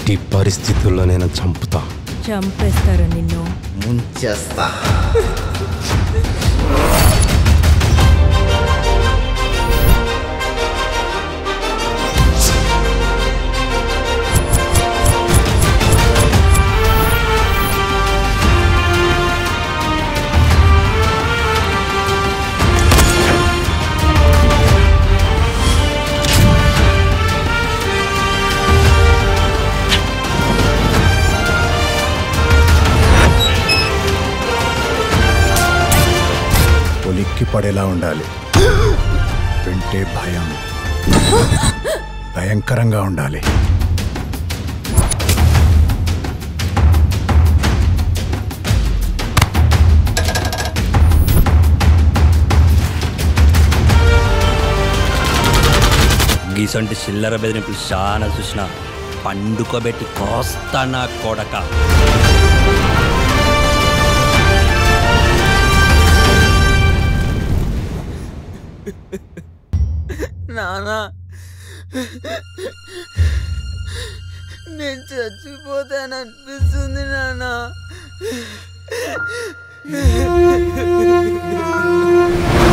ఎట్టి పరిస్థితుల్లో నేను చంపుతా చంపేస్తారా నిన్ను ముంచేస్తా ఉలిక్కి పడేలా ఉండాలి వింటే భయం భయంకరంగా ఉండాలి గీసంటి చిల్లర బెదిరింపులు చాలా చూసిన పండుకోబెట్టి కోస్తా నా కొడక నానా నేను చచ్చిపోతాననిపిస్తుంది నానా